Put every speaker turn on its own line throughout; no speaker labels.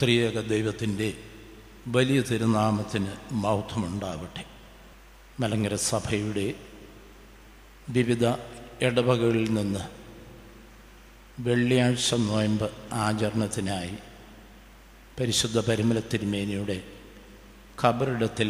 ത്രിയേക ദൈവത്തിൻ്റെ വലിയ തിരുനാമത്തിന് മൗഥമുണ്ടാവട്ടെ മലങ്കര സഭയുടെ വിവിധ ഇടവകളിൽ നിന്ന് വെള്ളിയാഴ്ച നോയമ്പ് ആചരണത്തിനായി പരിശുദ്ധ പരിമല തിരുമേനിയുടെ ഖബറിടത്തിൽ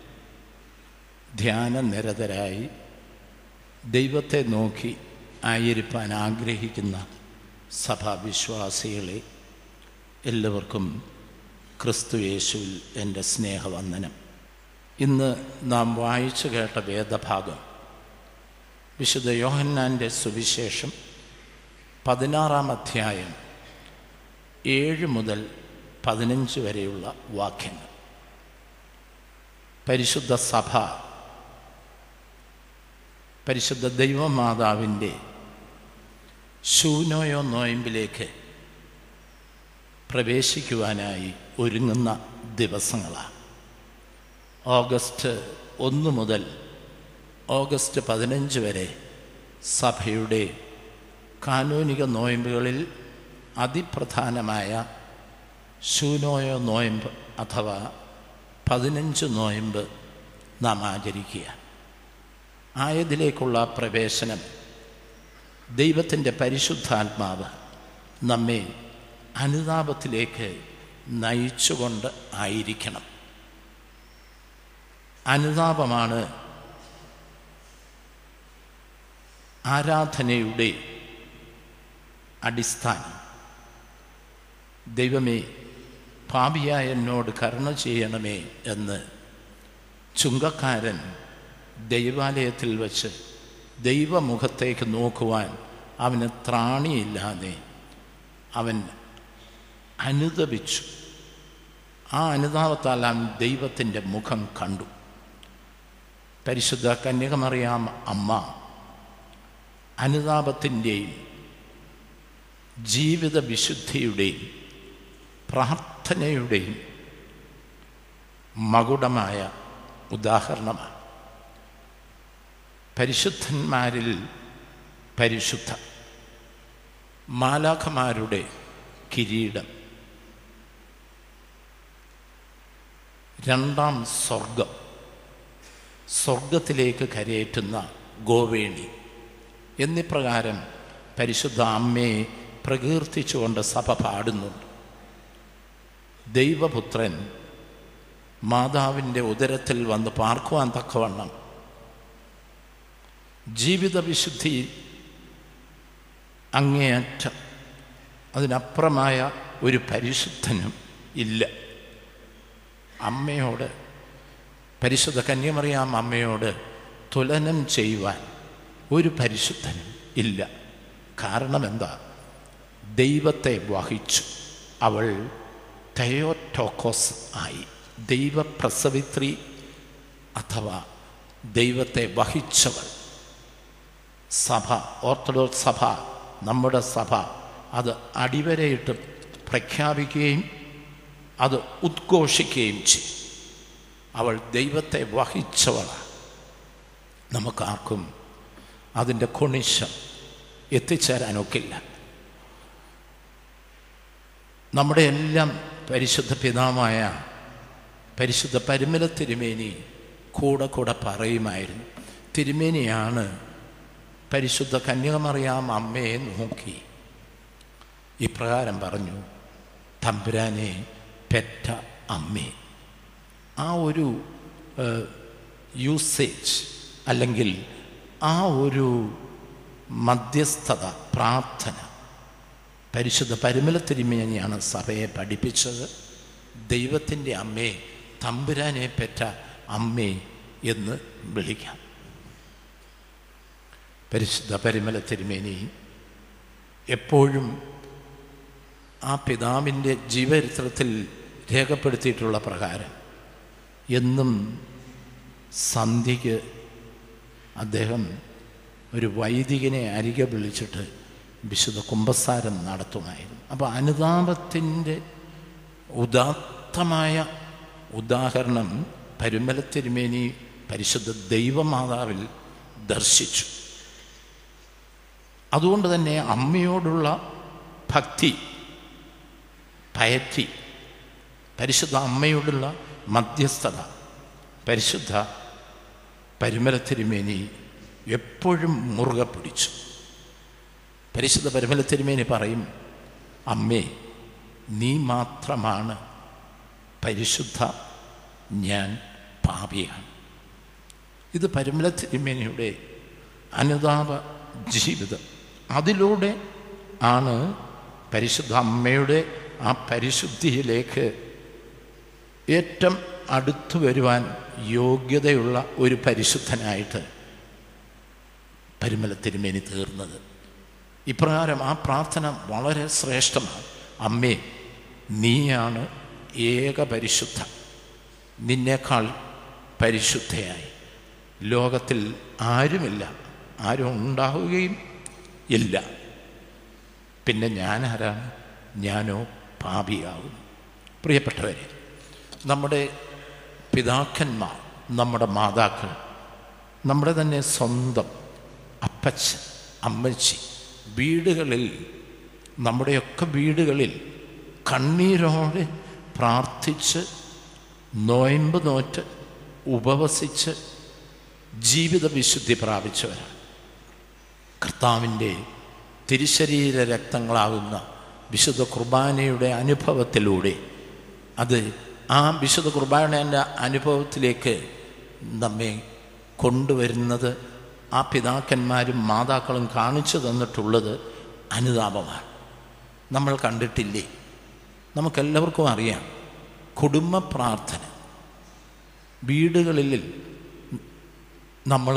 ധ്യാനനിരതരായി ദൈവത്തെ നോക്കി ആയിരിക്കാൻ ആഗ്രഹിക്കുന്ന സഭാവിശ്വാസികളെ എല്ലാവർക്കും ക്രിസ്തു യേശുവിൽ എൻ്റെ സ്നേഹവന്ദനം ഇന്ന് നാം വായിച്ചു കേട്ട വേദഭാഗം വിശുദ്ധ യോഹന്നാൻ്റെ സുവിശേഷം പതിനാറാം അധ്യായം ഏഴ് മുതൽ പതിനഞ്ച് വരെയുള്ള വാക്യങ്ങൾ പരിശുദ്ധ സഭ പരിശുദ്ധ ദൈവമാതാവിൻ്റെ ശൂനോയോ നോയമ്പിലേക്ക് പ്രവേശിക്കുവാനായി ഒരുങ്ങുന്ന ദിവസങ്ങളാണ് ഓഗസ്റ്റ് ഒന്ന് മുതൽ ഓഗസ്റ്റ് പതിനഞ്ച് വരെ സഭയുടെ കാനൂനിക നോയമ്പുകളിൽ അതിപ്രധാനമായ ശൂനോയോ നോയമ്പ് അഥവാ പതിനഞ്ച് നോയമ്പ് നാം ആചരിക്കുക ആയതിലേക്കുള്ള പ്രവേശനം ദൈവത്തിൻ്റെ പരിശുദ്ധാത്മാവ് നമ്മെ അനുതാപത്തിലേക്ക് നയിച്ചുകൊണ്ട് ആയിരിക്കണം അനുതാപമാണ് ആരാധനയുടെ അടിസ്ഥാനം ദൈവമേ പാപിയായ എന്നോട് കരുണ ചെയ്യണമേ എന്ന് ചുങ്കക്കാരൻ ദൈവാലയത്തിൽ വച്ച് ദൈവമുഖത്തേക്ക് നോക്കുവാൻ അവന് ത്രാണിയില്ലാതെ അവൻ അനുദപിച്ചു ആ അനുതാപത്താൽ അവൻ ദൈവത്തിൻ്റെ മുഖം കണ്ടു പരിശുദ്ധ കന്യകമറിയാം അമ്മ അനുതാപത്തിൻ്റെയും ജീവിത വിശുദ്ധിയുടെയും പ്രാർത്ഥനയുടെയും മകുടമായ ഉദാഹരണമാണ് പരിശുദ്ധന്മാരിൽ പരിശുദ്ധ മാലാഖമാരുടെ കിരീടം രണ്ടാം സ്വർഗം സ്വർഗത്തിലേക്ക് കരയേറ്റുന്ന ഗോവേണി എന്നിപ്രകാരം പരിശുദ്ധ അമ്മയെ പ്രകീർത്തിച്ചുകൊണ്ട് സഭ പാടുന്നുണ്ട് ദൈവപുത്രൻ മാതാവിൻ്റെ ഉദരത്തിൽ വന്ന് പാർക്കുവാൻ തക്കവണ്ണം ജീവിത വിശുദ്ധി അങ്ങേയറ്റം അതിനപ്പുറമായ ഒരു പരിശുദ്ധനും ഇല്ല അമ്മയോട് പരിശുദ്ധ കന്യമറിയാം അമ്മയോട് തുലനം ചെയ്യുവാൻ ഒരു പരിശുദ്ധനും ഇല്ല കാരണം എന്താ ദൈവത്തെ വഹിച്ചു അവൾ തയോട്ടോക്കോസ് ആയി ദൈവപ്രസവിത്രി അഥവാ ദൈവത്തെ വഹിച്ചവൾ സഭ ഓർത്തഡോക്സ് സഭ നമ്മുടെ സഭ അത് അടിവരയിട്ട് പ്രഖ്യാപിക്കുകയും അത് ഉദ്ഘോഷിക്കുകയും ചെയ്യും അവൾ ദൈവത്തെ വഹിച്ചവളാണ് നമുക്കാർക്കും അതിൻ്റെ കൊണിശം എത്തിച്ചേരാനൊക്കില്ല നമ്മുടെ എല്ലാം പരിശുദ്ധ പിതാവായ പരിശുദ്ധ പരിമല തിരുമേനി കൂടെ കൂടെ പറയുമായിരുന്നു തിരുമേനിയാണ് പരിശുദ്ധ കന്യകമറിയാം അമ്മയെ നോക്കി ഇപ്രകാരം പറഞ്ഞു തമ്പുരാനെ പെറ്റ അമ്മേ ആ ഒരു യൂസേജ് അല്ലെങ്കിൽ ആ ഒരു മധ്യസ്ഥത പ്രാർത്ഥന പരിശുദ്ധ പരിമല തിരുമേനിയാണ് സഭയെ പഠിപ്പിച്ചത് ദൈവത്തിൻ്റെ അമ്മയെ തമ്പുരാനെ പെറ്റ അമ്മേ എന്ന് വിളിക്കാം പരിശുദ്ധ പരിമല തിരുമേനി എപ്പോഴും ആ പിതാവിൻ്റെ ജീവചരിത്രത്തിൽ രേഖപ്പെടുത്തിയിട്ടുള്ള പ്രകാരം എന്നും സന്ധ്യയ്ക്ക് അദ്ദേഹം ഒരു വൈദികനെ അരികെ വിളിച്ചിട്ട് വിശുദ്ധ കുംഭസാരം നടത്തുമായിരുന്നു അപ്പോൾ അനുതാപത്തിൻ്റെ ഉദാത്തമായ ഉദാഹരണം പരുമല തിരുമേനി പരിശുദ്ധ ദൈവമാതാവിൽ ദർശിച്ചു അതുകൊണ്ട് തന്നെ അമ്മയോടുള്ള ഭക്തി പയറ്റി പരിശുദ്ധ അമ്മയോടുള്ള മധ്യസ്ഥത പരിശുദ്ധ പരിമല തിരുമേനി എപ്പോഴും മുറുകെ പിടിച്ചു പരിശുദ്ധ പരിമല തിരുമേനി പറയും അമ്മേ നീ മാത്രമാണ് പരിശുദ്ധ ഞാൻ പാപിയാണ് ഇത് പരിമല തിരുമേനിയുടെ അനുതാപ ജീവിതം അതിലൂടെ ആണ് പരിശുദ്ധ അമ്മയുടെ ആ പരിശുദ്ധിയിലേക്ക് ഏറ്റവും അടുത്തു വരുവാൻ യോഗ്യതയുള്ള ഒരു പരിശുദ്ധനായിട്ട് പരിമല തിരുമേനി തീർന്നത് ഇപ്രകാരം ആ പ്രാർത്ഥന വളരെ ശ്രേഷ്ഠമാണ് അമ്മേ നീയാണ് ഏക പരിശുദ്ധ നിന്നേക്കാൾ പരിശുദ്ധയായി ലോകത്തിൽ ആരുമില്ല ആരും ഉണ്ടാവുകയും ഇല്ല പിന്നെ ഞാൻ ആരാണ് ഞാനോ പാപിയാകും പ്രിയപ്പെട്ടവരെ നമ്മുടെ പിതാക്കന്മാർ നമ്മുടെ മാതാക്കൾ നമ്മുടെ തന്നെ സ്വന്തം അപ്പച്ചൻ അമ്മച്ചി വീടുകളിൽ നമ്മുടെയൊക്കെ വീടുകളിൽ കണ്ണീരോടെ പ്രാർത്ഥിച്ച് നോയമ്പ് നോറ്റ് ഉപവസിച്ച് ജീവിത വിശുദ്ധി പ്രാപിച്ചവരാണ് കർത്താവിൻ്റെ തിരുശരീര രക്തങ്ങളാകുന്ന വിശുദ്ധ കുർബാനയുടെ അനുഭവത്തിലൂടെ അത് ആ വിശുദ്ധ കുർബാനയുടെ അനുഭവത്തിലേക്ക് നമ്മെ കൊണ്ടുവരുന്നത് ആ പിതാക്കന്മാരും മാതാക്കളും കാണിച്ചു തന്നിട്ടുള്ളത് അനുതാപമാണ് നമ്മൾ കണ്ടിട്ടില്ലേ നമുക്കെല്ലാവർക്കും അറിയാം കുടുംബ പ്രാർത്ഥന വീടുകളിൽ നമ്മൾ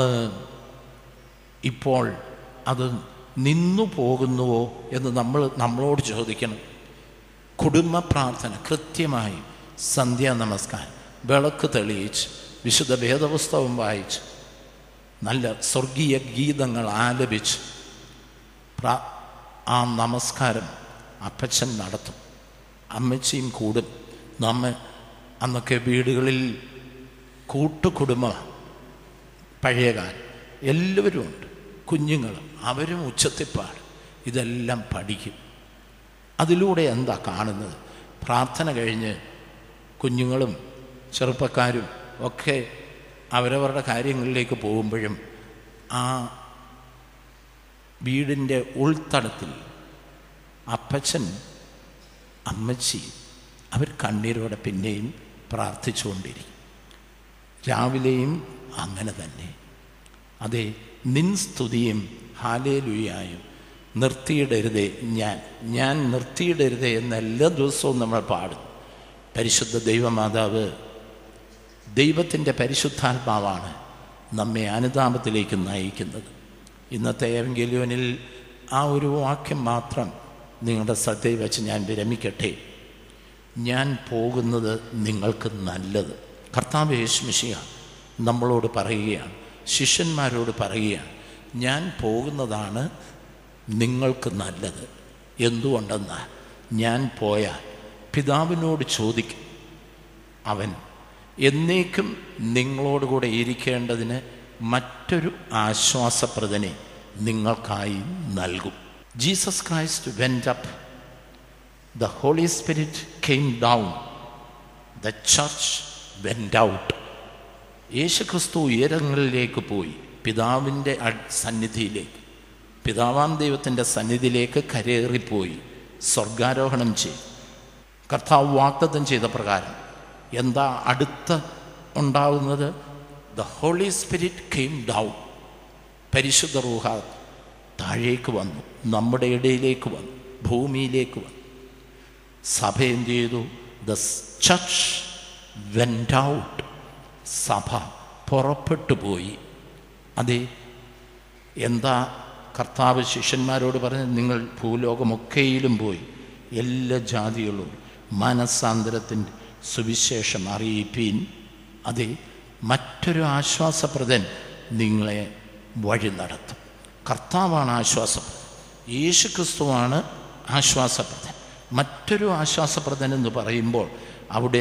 ഇപ്പോൾ അത് നിന്നു പോകുന്നുവോ എന്ന് നമ്മൾ നമ്മളോട് ചോദിക്കണം കുടുംബ പ്രാർത്ഥന കൃത്യമായി സന്ധ്യാ നമസ്കാരം വിളക്ക് തെളിയിച്ച് വിശുദ്ധ വേദപുസ്തകം വായിച്ച് നല്ല സ്വർഗീയ ഗീതങ്ങൾ ആലപിച്ച് പ്രാ ആ നമസ്കാരം അപ്പച്ചൻ നടത്തും അമ്മച്ചിയും കൂടും നമ്മ അന്നൊക്കെ വീടുകളിൽ കൂട്ടുകുടുംബമാണ് പഴയകാലം എല്ലാവരും ഉണ്ട് കുഞ്ഞുങ്ങൾ അവരും ഉച്ചത്തിപ്പാട് ഇതെല്ലാം പഠിക്കും അതിലൂടെ എന്താ കാണുന്നത് പ്രാർത്ഥന കഴിഞ്ഞ് കുഞ്ഞുങ്ങളും ചെറുപ്പക്കാരും ഒക്കെ അവരവരുടെ കാര്യങ്ങളിലേക്ക് പോകുമ്പോഴും ആ വീടിൻ്റെ ഉൾത്തടത്തിൽ അപ്പച്ചൻ അമ്മച്ചി അവർ കണ്ണീരോടെ പിന്നെയും പ്രാർത്ഥിച്ചുകൊണ്ടിരിക്കും രാവിലെയും അങ്ങനെ തന്നെ അതെ നിൻ സ്തുതിയും ഹാലേലുയായും നിർത്തിയിടരുതേ ഞാൻ ഞാൻ നിർത്തിയിടരുതേ എന്ന എല്ലാ ദിവസവും നമ്മൾ പാടും പരിശുദ്ധ ദൈവമാതാവ് ദൈവത്തിൻ്റെ പരിശുദ്ധാത്മാവാണ് നമ്മെ അനുതാപത്തിലേക്ക് നയിക്കുന്നത് ഇന്നത്തെ ഏവെങ്കിലുവനിൽ ആ ഒരു വാക്യം മാത്രം നിങ്ങളുടെ ശ്രദ്ധയിൽ വെച്ച് ഞാൻ വിരമിക്കട്ടെ ഞാൻ പോകുന്നത് നിങ്ങൾക്ക് നല്ലത് കർത്താവ് യേശുമിശിയ നമ്മളോട് പറയുകയാണ് ശിഷ്യന്മാരോട് പറയുകയാണ് ഞാൻ പോകുന്നതാണ് നിങ്ങൾക്ക് നല്ലത് എന്തുകൊണ്ടെന്നാൽ ഞാൻ പോയാൽ പിതാവിനോട് ചോദിക്കും അവൻ എന്നേക്കും നിങ്ങളോടുകൂടെ ഇരിക്കേണ്ടതിന് മറ്റൊരു ആശ്വാസപ്രദനെ നിങ്ങൾക്കായി നൽകും Jesus Christ went up the holy spirit came down the church went out യേശുക്രിസ്തു ഉയരങ്ങളിലേക്ക് പോയി പിതാവിൻ്റെ സന്നിധിയിലേക്ക് പിതാവാം ദൈവത്തിൻ്റെ സന്നിധിയിലേക്ക് കരേറിപ്പോയി സ്വർഗാരോഹണം ചെയ്തു കർത്താവ് വാഗ്ദത്തം ചെയ്ത പ്രകാരം എന്താ അടുത്ത ഉണ്ടാവുന്നത് the holy spirit came down പരിശുദ്ധ റൂഹ താഴേക്ക് വന്നു നമ്മുടെ ഇടയിലേക്ക് വന്നു ഭൂമിയിലേക്ക് വന്നു സഭ എന്ത് ചെയ്തു ദ ചർച്ച് വെൻറ്റ് ഔട്ട് സഭ പുറപ്പെട്ടു പോയി അതെ എന്താ കർത്താവ് ശിഷ്യന്മാരോട് പറഞ്ഞ് നിങ്ങൾ ഭൂലോകമൊക്കെയിലും പോയി എല്ലാ ജാതികളും മനസ്സാന്തരത്തിൻ്റെ സുവിശേഷം അറിയിപ്പീൻ അതെ മറ്റൊരു ആശ്വാസപ്രദൻ നിങ്ങളെ വഴി നടത്തും കർത്താവാണ് ആശ്വാസപ്രദൻ യേശു ക്രിസ്തുവാണ് ആശ്വാസപ്രദൻ മറ്റൊരു ആശ്വാസപ്രദൻ എന്ന് പറയുമ്പോൾ അവിടെ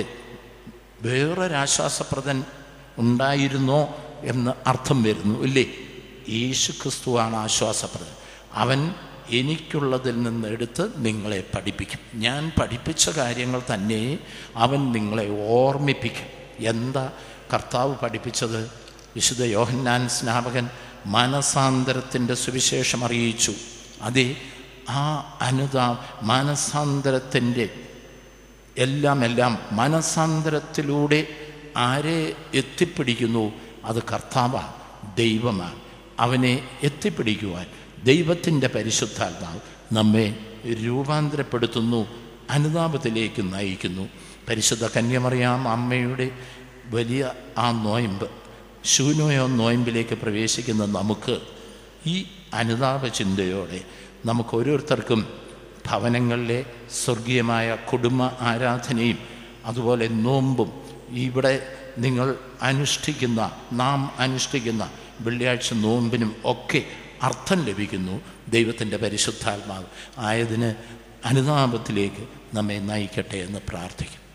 വേറൊരാശ്വാസപ്രദൻ ഉണ്ടായിരുന്നോ എന്ന് അർത്ഥം വരുന്നു ഇല്ലേ യേശു ക്രിസ്തുവാണ് ആശ്വാസപ്രദൻ അവൻ എനിക്കുള്ളതിൽ നിന്ന് എടുത്ത് നിങ്ങളെ പഠിപ്പിക്കും ഞാൻ പഠിപ്പിച്ച കാര്യങ്ങൾ തന്നെ അവൻ നിങ്ങളെ ഓർമ്മിപ്പിക്കും എന്താ കർത്താവ് പഠിപ്പിച്ചത് വിശുദ്ധ യോഹന്നാൻ സ്നാപകൻ മനസാന്തരത്തിൻ്റെ സുവിശേഷം അറിയിച്ചു അതെ ആ അനുതാ മനസാന്തരത്തിൻ്റെ എല്ലാം എല്ലാം മനസാന്തരത്തിലൂടെ ആരെ എത്തിപ്പിടിക്കുന്നു അത് കർത്താവാണ് ദൈവമാണ് അവനെ എത്തിപ്പിടിക്കുവാൻ ദൈവത്തിൻ്റെ പരിശുദ്ധാത്മാവ് നമ്മെ രൂപാന്തരപ്പെടുത്തുന്നു അനുതാപത്തിലേക്ക് നയിക്കുന്നു പരിശുദ്ധ കന്യമറിയാം അമ്മയുടെ വലിയ ആ നോയമ്പ് ശൂന്യോയോ നോയമ്പിലേക്ക് പ്രവേശിക്കുന്ന നമുക്ക് ഈ അനുതാപ ചിന്തയോടെ നമുക്ക് ഓരോരുത്തർക്കും ഭവനങ്ങളിലെ സ്വർഗീയമായ കുടുംബ ആരാധനയും അതുപോലെ നോമ്പും ഇവിടെ നിങ്ങൾ അനുഷ്ഠിക്കുന്ന നാം അനുഷ്ഠിക്കുന്ന വെള്ളിയാഴ്ച നോമ്പിനും ഒക്കെ അർത്ഥം ലഭിക്കുന്നു ദൈവത്തിൻ്റെ പരിശുദ്ധാത്മാവ് ആയതിന് അനുതാപത്തിലേക്ക് നമ്മെ നയിക്കട്ടെ എന്ന് പ്രാർത്ഥിക്കും